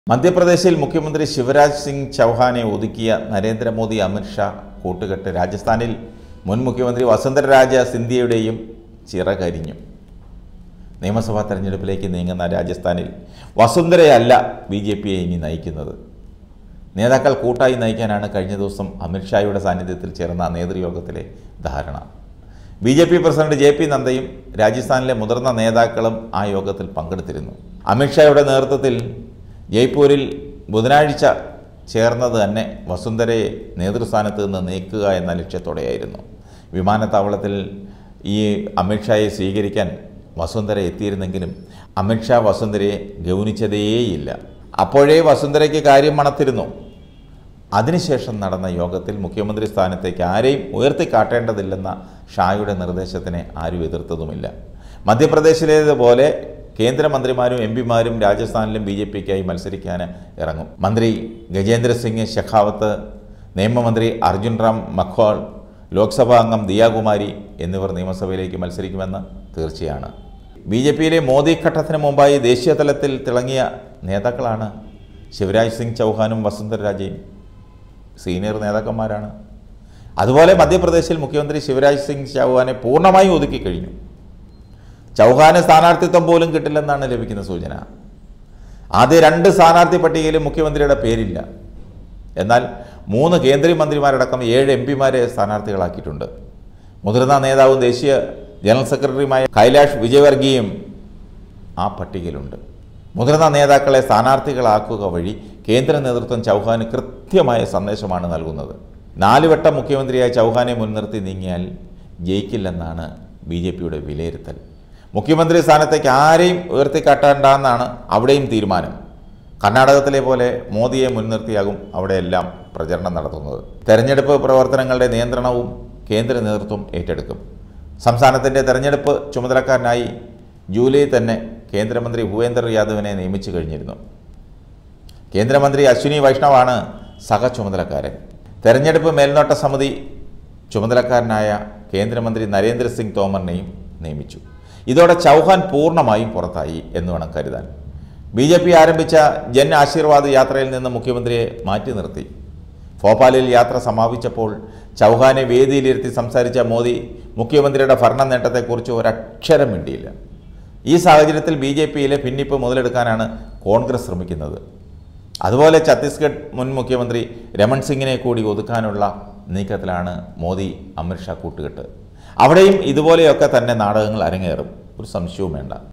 മധ്യപ്രദേശിൽ മുഖ്യമന്ത്രി ശിവരാജ് സിംഗ് ചൗഹാനെ ഒതുക്കിയ നരേന്ദ്രമോദി അമിത്ഷാ കൂട്ടുകെട്ട് രാജസ്ഥാനിൽ മുൻ മുഖ്യമന്ത്രി വസുന്ധരരാജ സിന്ധ്യയുടെയും ചിറകരിഞ്ഞു നിയമസഭാ തെരഞ്ഞെടുപ്പിലേക്ക് നീങ്ങുന്ന രാജസ്ഥാനിൽ വസുന്ധരയല്ല ബി ജെ പിയെ ഇനി നയിക്കുന്നത് നേതാക്കൾ കൂട്ടായി നയിക്കാനാണ് കഴിഞ്ഞ ദിവസം അമിത്ഷായുടെ സാന്നിധ്യത്തിൽ ചേർന്ന നേതൃയോഗത്തിലെ ധാരണ B J P president J P നദ്ദയും രാജസ്ഥാനിലെ മുതിർന്ന നേതാക്കളും ആ യോഗത്തിൽ പങ്കെടുത്തിരുന്നു അമിത്ഷായുടെ നേതൃത്വത്തിൽ ജയ്പൂരിൽ ബുധനാഴ്ച ചേർന്നത് തന്നെ വസുന്ധരയെ നേതൃസ്ഥാനത്ത് നിന്ന് നീക്കുക എന്ന ലക്ഷ്യത്തോടെയായിരുന്നു വിമാനത്താവളത്തിൽ ഈ അമിത്ഷായെ സ്വീകരിക്കാൻ വസുന്ധര എത്തിയിരുന്നെങ്കിലും അമിത്ഷാ വസുന്ധരയെ ഗൗനിച്ചതേയില്ല അപ്പോഴേ വസുന്ധരയ്ക്ക് കാര്യം മണത്തിരുന്നു അതിനുശേഷം നടന്ന യോഗത്തിൽ മുഖ്യമന്ത്രി സ്ഥാനത്തേക്ക് ആരെയും ഉയർത്തിക്കാട്ടേണ്ടതില്ലെന്ന ഷായുടെ നിർദ്ദേശത്തിനെ ആരും എതിർത്തതുമില്ല മധ്യപ്രദേശിലേതുപോലെ കേന്ദ്രമന്ത്രിമാരും എം പിമാരും രാജസ്ഥാനിലും ബി ജെ പിക്കായി മത്സരിക്കാൻ ഇറങ്ങും മന്ത്രി ഗജേന്ദ്ര സിംഗ് ഷെഖാവത്ത് നിയമമന്ത്രി അർജുൻ റാം മഖ്വാൾ ലോക്സഭാ അംഗം ദിയാകുമാരി എന്നിവർ നിയമസഭയിലേക്ക് മത്സരിക്കുമെന്ന് തീർച്ചയാണ് ബി ജെ പിയിലെ മോദി ഘട്ടത്തിന് മുമ്പായി ദേശീയ തലത്തിൽ തിളങ്ങിയ നേതാക്കളാണ് ശിവരാജ് സിംഗ് ചൗഹാനും വസുന്ധരരാജയും സീനിയർ നേതാക്കന്മാരാണ് അതുപോലെ മധ്യപ്രദേശിൽ മുഖ്യമന്ത്രി ശിവരാജ് സിംഗ് ചൗഹാനെ പൂർണ്ണമായും ഒതുക്കി കഴിഞ്ഞു ചൗഹാന് സ്ഥാനാർത്ഥിത്വം പോലും കിട്ടില്ലെന്നാണ് ലഭിക്കുന്ന സൂചന ആദ്യ രണ്ട് സ്ഥാനാർത്ഥി പട്ടികയിലും മുഖ്യമന്ത്രിയുടെ പേരില്ല എന്നാൽ മൂന്ന് കേന്ദ്രമന്ത്രിമാരടക്കം ഏഴ് എം പിമാരെ സ്ഥാനാർത്ഥികളാക്കിയിട്ടുണ്ട് മുതിർന്ന നേതാവും ദേശീയ ജനറൽ സെക്രട്ടറിയുമായ കൈലാഷ് വിജയവർഗീയും ആ പട്ടികയിലുണ്ട് മുതിർന്ന നേതാക്കളെ സ്ഥാനാർത്ഥികളാക്കുക വഴി കേന്ദ്ര നേതൃത്വം ചൗഹാന് കൃത്യമായ സന്ദേശമാണ് നൽകുന്നത് നാല് വട്ടം മുഖ്യമന്ത്രിയായ ചൗഹാനെ മുൻനിർത്തി നീങ്ങിയാൽ ജയിക്കില്ലെന്നാണ് ബി ജെ പിയുടെ വിലയിരുത്തൽ മുഖ്യമന്ത്രി സ്ഥാനത്തേക്ക് ആരെയും ഉയർത്തിക്കാട്ടേണ്ടെന്നാണ് അവിടെയും തീരുമാനം കർണാടകത്തിലെ പോലെ മോദിയെ മുൻനിർത്തിയാകും അവിടെയെല്ലാം പ്രചരണം നടത്തുന്നത് തെരഞ്ഞെടുപ്പ് പ്രവർത്തനങ്ങളുടെ നിയന്ത്രണവും കേന്ദ്ര നേതൃത്വം ഏറ്റെടുക്കും സംസ്ഥാനത്തിൻ്റെ തെരഞ്ഞെടുപ്പ് ചുമതലക്കാരനായി ജൂലൈ തന്നെ കേന്ദ്രമന്ത്രി ഭൂപേന്ദർ യാദവിനെ നിയമിച്ചു കഴിഞ്ഞിരുന്നു കേന്ദ്രമന്ത്രി അശ്വിനി വൈഷ്ണവാണ് സഹ ചുമതലക്കാരൻ തെരഞ്ഞെടുപ്പ് മേൽനോട്ട സമിതി ചുമതലക്കാരനായ കേന്ദ്രമന്ത്രി നരേന്ദ്ര സിംഗ് തോമറിനെയും നിയമിച്ചു ഇതോടെ ചൗഹാൻ പൂർണ്ണമായും പുറത്തായി എന്ന് വേണം കരുതാൻ ബി ജെ പി ആരംഭിച്ച ജൻ ആശീർവാദ് യാത്രയിൽ നിന്ന് മുഖ്യമന്ത്രിയെ മാറ്റി നിർത്തി ഭോപ്പാലിൽ യാത്ര സമാപിച്ചപ്പോൾ ചൗഹാനെ വേദിയിലിരുത്തി സംസാരിച്ച മോദി മുഖ്യമന്ത്രിയുടെ ഭരണ നേട്ടത്തെക്കുറിച്ച് ഒരക്ഷരം മിണ്ടിയില്ല ഈ സാഹചര്യത്തിൽ ബി ജെ പിയിലെ ഭിന്നിപ്പ് മുതലെടുക്കാനാണ് കോൺഗ്രസ് ശ്രമിക്കുന്നത് അതുപോലെ ഛത്തീസ്ഗഡ് മുൻ മുഖ്യമന്ത്രി രമൺ സിംഗിനെ കൂടി ഒതുക്കാനുള്ള നീക്കത്തിലാണ് മോദി അമിത്ഷാ കൂട്ടുകെട്ട് അവിടെയും ഇതുപോലെയൊക്കെ തന്നെ നാടകങ്ങൾ അരങ്ങേറും ഒരു സംശയവും വേണ്ട